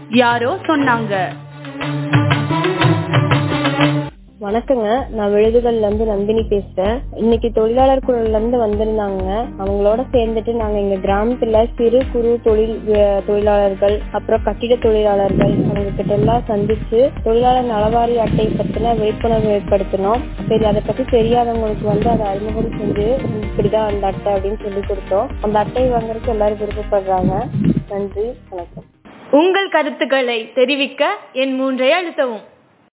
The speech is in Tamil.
யாரோ சொன்னாங்க வணக்கங்க நான் விழுதுகள்ல இருந்து நந்தினி பேசுறேன் இன்னைக்கு தொழிலாளர் குழுல இருந்து வந்திருந்தாங்க அவங்களோட சேர்ந்துட்டு நாங்க எங்க கிராமத்துல சிறு குறு தொழில் அஹ், தொழிலாளர்கள் அப்புறம் கட்டிட தொழிலாளர்கள் அவங்க கிட்ட எல்லாம் சந்திச்சு தொழிலாளர் நலவாரி அட்டை பத்தின விழிப்புணர்வு ஏற்படுத்தினோம் சரி அதை பத்தி தெரியாதவங்களுக்கு வந்து அதை அறிமுகம் செஞ்சு இப்படிதான் அந்த அட்டை அப்படின்னு சொல்லி கொடுத்தோம் அந்த அட்டை வாங்குறதுக்கு எல்லாரும் விருப்பப்படுறாங்க நன்றி வணக்கம் உங்கள் கருத்துக்களை தெரிவிக்க என் மூன்றை அழுத்தவும்